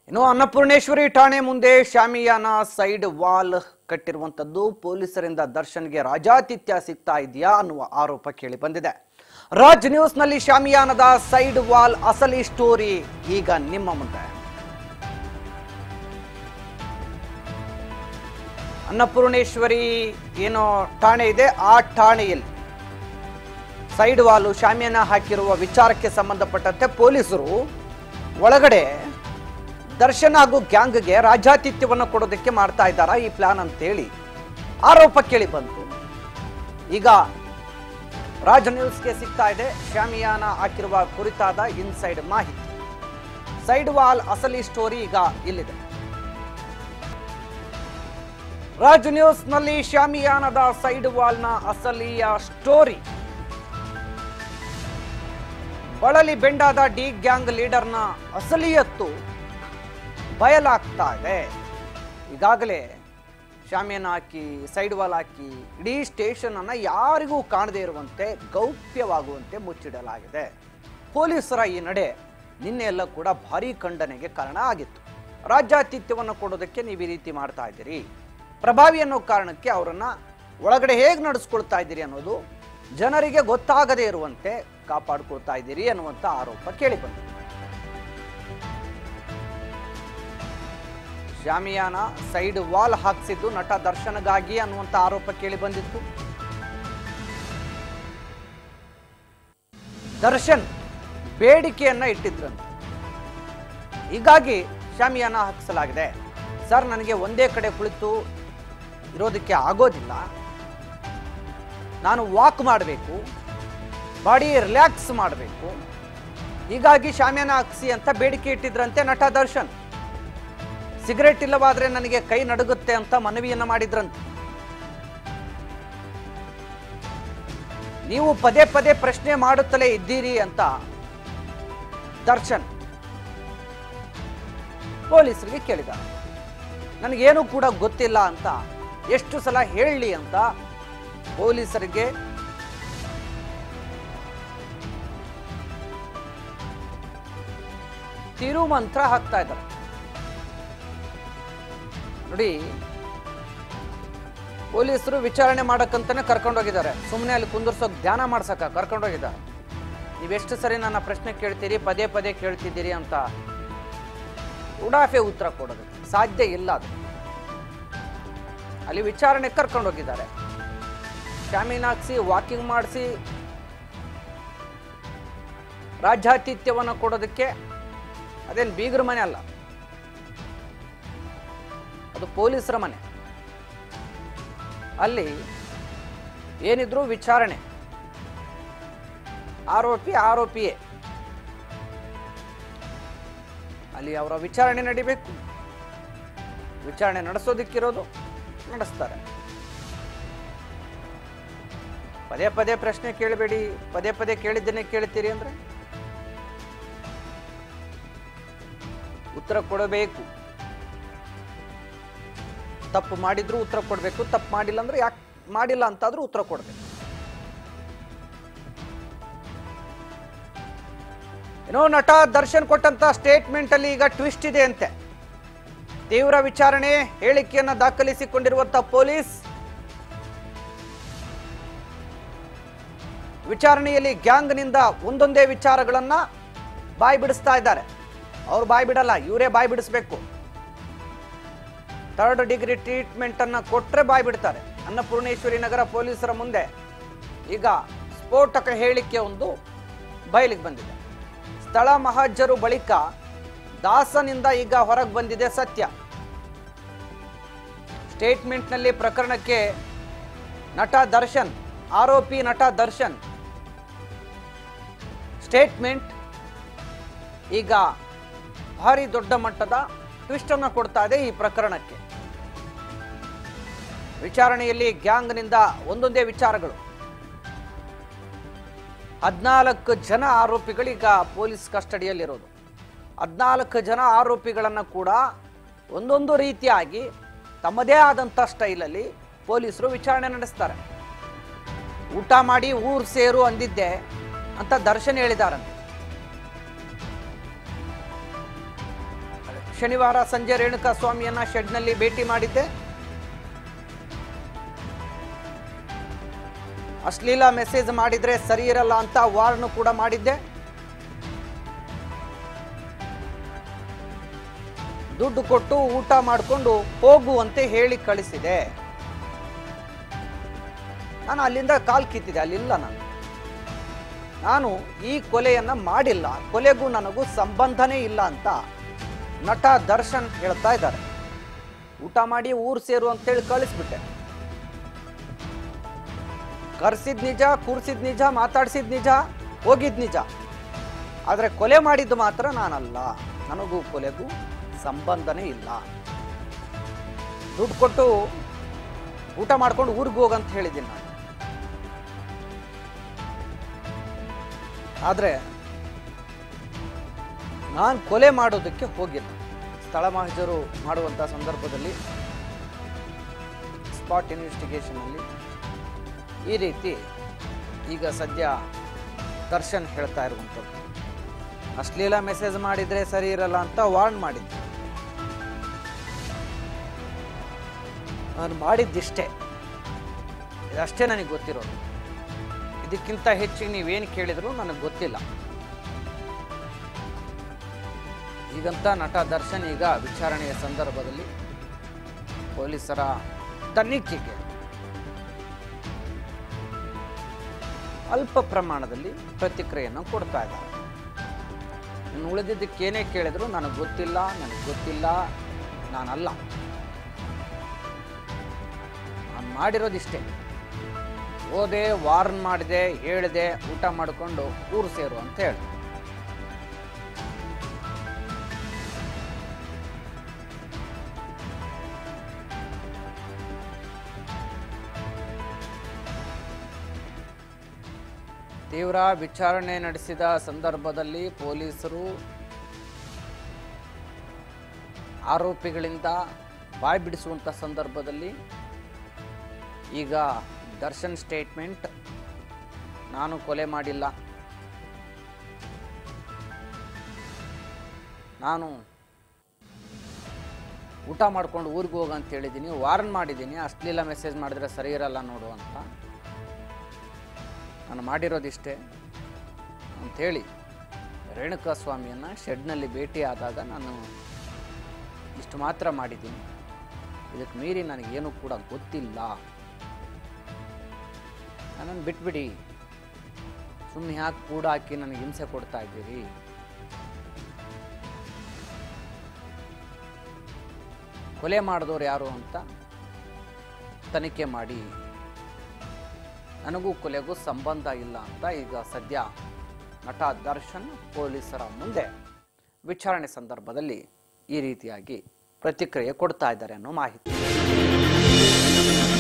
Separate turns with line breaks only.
ಇನ್ನು ಅನ್ನಪೂರ್ಣೇಶ್ವರಿ ಠಾಣೆ ಮುಂದೆ ಶಾಮಿಯಾನ ಸೈಡ್ ವಾಲ್ ಕಟ್ಟಿರುವಂತದ್ದು ಪೊಲೀಸರಿಂದ ದರ್ಶನ್ಗೆ ರಾಜಾತಿಥ್ಯ ಸಿಗ್ತಾ ಇದೆಯಾ ಅನ್ನುವ ಆರೋಪ ಕೇಳಿ ಬಂದಿದೆ ರಾಜ್ ನ್ಯೂಸ್ನಲ್ಲಿ ಶಾಮಿಯಾನದ ಸೈಡ್ ವಾಲ್ ಅಸಲಿ ಸ್ಟೋರಿ ಈಗ ನಿಮ್ಮ ಮುಂದೆ ಅನ್ನಪೂರ್ಣೇಶ್ವರಿ ಏನೋ ಠಾಣೆ ಇದೆ ಆ ಠಾಣೆಯಲ್ಲಿ ಸೈಡ್ ವಾಲು ಶಾಮಿಯಾನ ಹಾಕಿರುವ ವಿಚಾರಕ್ಕೆ ಸಂಬಂಧಪಟ್ಟಂತೆ ಪೊಲೀಸರು ಒಳಗಡೆ ದರ್ಶನ್ ಹಾಗೂ ಗ್ಯಾಂಗ್ಗೆ ರಾಜಾತಿಥ್ಯವನ್ನು ಕೊಡೋದಕ್ಕೆ ಮಾಡ್ತಾ ಇದ್ದಾರಾ ಈ ಪ್ಲಾನ್ ಅಂತೇಳಿ ಆರೋಪ ಕೇಳಿ ಬಂತು ಈಗ ರಾಜ್ ನ್ಯೂಸ್ಗೆ ಸಿಗ್ತಾ ಇದೆ ಶಾಮಿಯಾನ ಹಾಕಿರುವ ಕುರಿತಾದ ಇನ್ಸೈಡ್ ಮಾಹಿತಿ ಸೈಡ್ ವಾಲ್ ಅಸಲಿ ಸ್ಟೋರಿ ಈಗ ಇಲ್ಲಿದೆ ರಾಜ್ ನ್ಯೂಸ್ನಲ್ಲಿ ಶಾಮಿಯಾನದ ಸೈಡ್ ವಾಲ್ನ ಅಸಲಿಯ ಸ್ಟೋರಿ ಬಳಲಿ ಬೆಂಡಾದ ಡಿ ಗ್ಯಾಂಗ್ ಲೀಡರ್ನ ಅಸಲಿಯತ್ತು ಬಯಲಾಗ್ತಾ ಇದೆ ಈಗಾಗಲೇ ಶಾಮಿಯಾನ ಹಾಕಿ ಸೈಡ್ ವಾಲ್ ಹಾಕಿ ಇಡೀ ಸ್ಟೇಷನ್ ಅನ್ನ ಯಾರಿಗೂ ಕಾಣದೇ ಇರುವಂತೆ ಗೌಪ್ಯವಾಗುವಂತೆ ಮುಚ್ಚಿಡಲಾಗಿದೆ ಪೊಲೀಸರ ಈ ನಡೆ ನಿನ್ನೆ ಎಲ್ಲ ಕೂಡ ಭಾರೀ ಖಂಡನೆಗೆ ಕಾರಣ ಆಗಿತ್ತು ರಾಜ್ಯಾತಿಥ್ಯವನ್ನು ಕೊಡೋದಕ್ಕೆ ನೀವು ಈ ರೀತಿ ಮಾಡ್ತಾ ಇದ್ದೀರಿ ಪ್ರಭಾವಿ ಅನ್ನೋ ಕಾರಣಕ್ಕೆ ಅವರನ್ನ ಒಳಗಡೆ ಹೇಗೆ ನಡೆಸ್ಕೊಳ್ತಾ ಇದ್ದೀರಿ ಅನ್ನೋದು ಜನರಿಗೆ ಗೊತ್ತಾಗದೇ ಇರುವಂತೆ ಕಾಪಾಡ್ಕೊಳ್ತಾ ಇದ್ದೀರಿ ಅನ್ನುವಂಥ ಆರೋಪ ಕೇಳಿ ಬಂದಿದೆ ಶಾಮಿಯಾನ ಸೈಡ್ ವಾಲ್ ಹಾಕ್ಸಿದ್ದು ನಟ ದರ್ಶನಗಾಗಿ ಅನ್ನುವಂಥ ಆರೋಪ ಕೇಳಿ ಬಂದಿತ್ತು ದರ್ಶನ್ ಬೇಡಿಕೆಯನ್ನ ಇಟ್ಟಿದ್ರಂತೆ ಹೀಗಾಗಿ ಶಾಮಿಯಾನ ಹಾಕಿಸಲಾಗಿದೆ ಸರ್ ನನಗೆ ಒಂದೇ ಕಡೆ ಕುಳಿತು ಇರೋದಕ್ಕೆ ಆಗೋದಿಲ್ಲ ನಾನು ವಾಕ್ ಮಾಡಬೇಕು ಬಾಡಿ ರಿಲ್ಯಾಕ್ಸ್ ಮಾಡಬೇಕು ಹೀಗಾಗಿ ಶಾಮಿಯಾನ ಹಾಕ್ಸಿ ಅಂತ ಬೇಡಿಕೆ ಇಟ್ಟಿದ್ರಂತೆ ನಟ ದರ್ಶನ್ ಸಿಗರೆಟ್ ಇಲ್ಲವಾದ್ರೆ ನನಗೆ ಕೈ ನಡುಗುತ್ತೆ ಅಂತ ಮನವಿಯನ್ನ ಮಾಡಿದ್ರಂತೆ ನೀವು ಪದೇ ಪದೇ ಪ್ರಶ್ನೆ ಮಾಡುತ್ತಲೇ ಇದ್ದೀರಿ ಅಂತ ದರ್ಶನ್ ಪೊಲೀಸರಿಗೆ ಕೇಳಿದ ನನಗೇನು ಕೂಡ ಗೊತ್ತಿಲ್ಲ ಅಂತ ಎಷ್ಟು ಸಲ ಹೇಳಲಿ ಅಂತ ಪೊಲೀಸರಿಗೆ ತಿರುಮಂತ್ರ ಹಾಕ್ತಾ ಇದ್ದಾರೆ ನೋಡಿ ಪೊಲೀಸರು ವಿಚಾರಣೆ ಮಾಡಕ್ಕಂತಾನೆ ಕರ್ಕೊಂಡೋಗಿದ್ದಾರೆ ಸುಮ್ಮನೆ ಅಲ್ಲಿ ಕುಂದರ್ಸೋಕ್ ಧ್ಯಾನ ಮಾಡ್ಸಕ್ಕ ಕರ್ಕೊಂಡೋಗಿದ್ದಾರೆ ನೀವೆಷ್ಟು ಸರಿ ನನ್ನ ಪ್ರಶ್ನೆ ಕೇಳ್ತೀರಿ ಪದೇ ಪದೇ ಕೇಳ್ತಿದ್ದೀರಿ ಅಂತ ಉಡಾಫೆ ಉತ್ತರ ಕೊಡೋದು ಸಾಧ್ಯ ಇಲ್ಲ ಅದು ಅಲ್ಲಿ ವಿಚಾರಣೆ ಕರ್ಕೊಂಡೋಗಿದ್ದಾರೆ ಶಾಮೀನ್ ಹಾಕ್ಸಿ ವಾಕಿಂಗ್ ಮಾಡಿಸಿ ರಾಜ್ಯಾತಿಥ್ಯವನ್ನು ಕೊಡೋದಕ್ಕೆ ಅದೇನು ಬೀಗರ ಮನೆ ಅಲ್ಲ ಅದು ಪೊಲೀಸರ ಮನೆ ಅಲ್ಲಿ ಏನಿದ್ರು ವಿಚಾರಣೆ ಆರೋಪಿ ಆರೋಪಿಯೇ ಅಲ್ಲಿ ಅವರ ವಿಚಾರಣೆ ನಡಿಬೇಕು ವಿಚಾರಣೆ ನಡೆಸೋದಕ್ಕಿರೋದು ನಡೆಸ್ತಾರೆ ಪದೇ ಪದೇ ಪ್ರಶ್ನೆ ಕೇಳಬೇಡಿ ಪದೇ ಪದೇ ಕೇಳಿದ್ದೇನೆ ಕೇಳ್ತೀರಿ ಅಂದ್ರೆ ಉತ್ತರ ಕೊಡಬೇಕು ತಪ್ಪು ಮಾಡಿದ್ರು ಉತ್ತರ ಕೊಡಬೇಕು ತಪ್ಪು ಮಾಡಿಲ್ಲ ಅಂದ್ರೆ ಯಾಕೆ ಮಾಡಿಲ್ಲ ಅಂತಾದ್ರೂ ಉತ್ತರ ಕೊಡಬೇಕು ಏನೋ ನಟ ದರ್ಶನ್ ಕೊಟ್ಟಂತ ಸ್ಟೇಟ್ಮೆಂಟ್ ಅಲ್ಲಿ ಈಗ ಟ್ವಿಸ್ಟ್ ಇದೆ ಅಂತೆ ತೀವ್ರ ವಿಚಾರಣೆ ಹೇಳಿಕೆಯನ್ನ ದಾಖಲಿಸಿಕೊಂಡಿರುವಂತ ಪೊಲೀಸ್ ವಿಚಾರಣೆಯಲ್ಲಿ ಗ್ಯಾಂಗ್ನಿಂದ ಒಂದೊಂದೇ ವಿಚಾರಗಳನ್ನ ಬಾಯಿ ಬಿಡಿಸ್ತಾ ಇದ್ದಾರೆ ಅವ್ರು ಬಾಯಿ ಬಿಡಲ್ಲ ಇವರೇ ಬಾಯಿ ಬಿಡಿಸ್ಬೇಕು ಥರ್ಡ್ ಡಿಗ್ರಿ ಟ್ರೀಟ್ಮೆಂಟ್ ಅನ್ನ ಕೊಟ್ರೆ ಬಾಯಿ ಬಿಡ್ತಾರೆ ಅನ್ನಪೂರ್ಣೇಶ್ವರಿ ನಗರ ಪೊಲೀಸರ ಮುಂದೆ ಈಗ ಸ್ಫೋಟಕ ಹೇಳಿಕೆ ಒಂದು ಬಯಲಿಗೆ ಬಂದಿದೆ ಸ್ಥಳ ಮಹಾಜರು ಬಳಿಕ ದಾಸನಿಂದ ಈಗ ಹೊರಗೆ ಬಂದಿದೆ ಸತ್ಯ ಸ್ಟೇಟ್ಮೆಂಟ್ನಲ್ಲಿ ಪ್ರಕರಣಕ್ಕೆ ನಟ ದರ್ಶನ್ ಆರೋಪಿ ನಟ ದರ್ಶನ್ ಸ್ಟೇಟ್ಮೆಂಟ್ ಈಗ ಭಾರಿ ದೊಡ್ಡ ಮಟ್ಟದ ಟ್ವಿಸ್ಟ್ ಅನ್ನು ಕೊಡ್ತಾ ಇದೆ ಈ ಪ್ರಕರಣಕ್ಕೆ ವಿಚಾರಣೆಯಲ್ಲಿ ಗ್ಯಾಂಗ್ನಿಂದ ಒಂದೊಂದೇ ವಿಚಾರಗಳು ಹದಿನಾಲ್ಕು ಜನ ಆರೋಪಿಗಳೀಗ ಪೊಲೀಸ್ ಕಸ್ಟಡಿಯಲ್ಲಿರೋದು ಹದಿನಾಲ್ಕು ಜನ ಆರೋಪಿಗಳನ್ನು ಕೂಡ ಒಂದೊಂದು ರೀತಿಯಾಗಿ ತಮ್ಮದೇ ಆದಂಥ ಸ್ಟೈಲಲ್ಲಿ ಪೊಲೀಸರು ವಿಚಾರಣೆ ನಡೆಸ್ತಾರೆ ಊಟ ಮಾಡಿ ಊರು ಸೇರು ಅಂದಿದ್ದೆ ಅಂತ ದರ್ಶನ್ ಹೇಳಿದಾರಂತೆ ಶನಿವಾರ ಸಂಜೆ ರೇಣುಕಾ ಸ್ವಾಮಿಯನ್ನ ಶೆಡ್ನಲ್ಲಿ ಭೇಟಿ ಮಾಡಿದ್ದೆ ಅಶ್ಲೀಲ ಮೆಸೇಜ್ ಮಾಡಿದ್ರೆ ಸರಿ ಇರಲ್ಲ ಅಂತ ವಾರ್ನ್ ಕೂಡ ಮಾಡಿದ್ದೆ ದುಡ್ಡು ಕೊಟ್ಟು ಊಟ ಮಾಡಿಕೊಂಡು ಹೋಗುವಂತೆ ಹೇಳಿ ಕಳಿಸಿದೆ ನಾನು ಅಲ್ಲಿಂದ ಕಾಲ್ ಕಿತ್ತಿದೆ ಅಲ್ಲಿಲ್ಲ ನಾನು ನಾನು ಈ ಕೊಲೆಯನ್ನ ಮಾಡಿಲ್ಲ ಕೊಲೆಗೂ ನನಗೂ ಸಂಬಂಧನೇ ಇಲ್ಲ ಅಂತ ನಟ ದರ್ಶನ್ ಹೇಳ್ತಾ ಇದ್ದಾರೆ ಊಟ ಮಾಡಿ ಊರು ಸೇರು ಅಂತೇಳಿ ಕಳಿಸ್ಬಿಟ್ಟೆ ಕರ್ಸಿದ್ ನಿಜ ಕೂರ್ಸಿದ್ ನಿಜ ಮಾತಾಡ್ಸಿದ್ ನಿಜ ಹೋಗಿದ್ ನಿಜ ಆದರೆ ಕೊಲೆ ಮಾಡಿದ್ದು ಮಾತ್ರ ನಾನಲ್ಲ ನನಗೂ ಕೊಲೆಗೂ ಸಂಬಂಧನೇ ಇಲ್ಲ ದುಡ್ಡು ಕೊಟ್ಟು ಊಟ ಮಾಡ್ಕೊಂಡು ಊರಿಗೆ ಹೋಗಂತ ಹೇಳಿದ್ದೀನಿ ನಾನು ಆದರೆ ನಾನು ಕೊಲೆ ಮಾಡೋದಕ್ಕೆ ಹೋಗಿಲ್ಲ ಸ್ಥಳ ಮಾಹಿಜರು ಮಾಡುವಂಥ ಸಂದರ್ಭದಲ್ಲಿ ಸ್ಪಾಟ್ ಇನ್ವೆಸ್ಟಿಗೇಷನಲ್ಲಿ ಈ ರೀತಿ ಈಗ ಸದ್ಯ ದರ್ಶನ್ ಹೇಳ್ತಾ ಇರುವಂಥದ್ದು ಅಶ್ಲೀಲ ಮೆಸೇಜ್ ಮಾಡಿದರೆ ಸರಿ ಇರಲ್ಲ ಅಂತ ವಾರ್ನ್ ಮಾಡಿದ್ದೆ ನಾನು ಮಾಡಿದ್ದಿಷ್ಟೇ ಇದಷ್ಟೇ ನನಗೆ ಗೊತ್ತಿರೋದು ಇದಕ್ಕಿಂತ ಹೆಚ್ಚಿಗೆ ನೀವೇನು ಕೇಳಿದ್ರು ನನಗೆ ಗೊತ್ತಿಲ್ಲ ಈಗಂತ ನಟ ದರ್ಶನ್ ಈಗ ವಿಚಾರಣೆಯ ಸಂದರ್ಭದಲ್ಲಿ ಪೊಲೀಸರ ತನಿಖೆಗೆ ಅಲ್ಪ ಪ್ರಮಾಣದಲ್ಲಿ ಪ್ರತಿಕ್ರಿಯೆಯನ್ನು ಕೊಡ್ತಾ ಇದ್ದಾರೆ ಇನ್ನು ಉಳಿದಿದ್ದಕ್ಕೇನೇ ಕೇಳಿದ್ರು ನನಗೆ ಗೊತ್ತಿಲ್ಲ ನನಗೆ ಗೊತ್ತಿಲ್ಲ ನಾನಲ್ಲ ನಾನು ಮಾಡಿರೋದಿಷ್ಟೇ ಹೋದೆ ವಾರ್ನ್ ಮಾಡಿದೆ ಹೇಳಿದೆ ಊಟ ಮಾಡಿಕೊಂಡು ಊರು ಸೇರು ಅಂತ ಹೇಳಿ ತೀವ್ರ ವಿಚಾರಣೆ ನಡೆಸಿದ ಸಂದರ್ಭದಲ್ಲಿ ಪೊಲೀಸರು ಆರೋಪಿಗಳಿಂದ ಬಾಯ್ ಬಿಡಿಸುವಂಥ ಸಂದರ್ಭದಲ್ಲಿ ಈಗ ದರ್ಶನ್ ಸ್ಟೇಟ್ಮೆಂಟ್ ನಾನು ಕೊಲೆ ಮಾಡಿಲ್ಲ ನಾನು ಊಟ ಮಾಡ್ಕೊಂಡು ಊರಿಗೆ ಹೋಗ ಅಂತ ಹೇಳಿದ್ದೀನಿ ವಾರ್ನ್ ಮಾಡಿದ್ದೀನಿ ಅಶ್ಲೀಲ ಮೆಸೇಜ್ ಮಾಡಿದ್ರೆ ಸರಿ ಇರಲ್ಲ ನೋಡು ಅಂತ ನಾನು ಮಾಡಿರೋದಿಷ್ಟೇ ಅಂಥೇಳಿ ರೇಣುಕಾ ಸ್ವಾಮಿಯನ್ನು ಶೆಡ್ನಲ್ಲಿ ಭೇಟಿ ಆದಾಗ ನಾನು ಇಷ್ಟು ಮಾತ್ರ ಮಾಡಿದ್ದೀನಿ ಇದಕ್ಕೆ ಮೀರಿ ನನಗೇನು ಕೂಡ ಗೊತ್ತಿಲ್ಲ ನನ್ನನ್ನು ಬಿಟ್ಬಿಡಿ ಸುಮ್ಮನೆ ಯಾಕೆ ಕೂಡ ಹಾಕಿ ನನಗೆ ಹಿಂಸೆ ಕೊಡ್ತಾ ಇದ್ದೀರಿ ಕೊಲೆ ಮಾಡಿದವ್ರು ಯಾರು ಅಂತ ತನಿಖೆ ಮಾಡಿ ನನಗೂ ಕೊಲೆಗೂ ಸಂಬಂಧ ಇಲ್ಲ ಅಂತ ಈಗ ಸದ್ಯ ನಟ ದರ್ಶನ್ ಪೊಲೀಸರ ಮುಂದೆ ವಿಚಾರಣೆ ಸಂದರ್ಭದಲ್ಲಿ ಈ ರೀತಿಯಾಗಿ ಪ್ರತಿಕ್ರಿಯೆ ಕೊಡ್ತಾ ಇದ್ದಾರೆ ಅನ್ನೋ ಮಾಹಿತಿ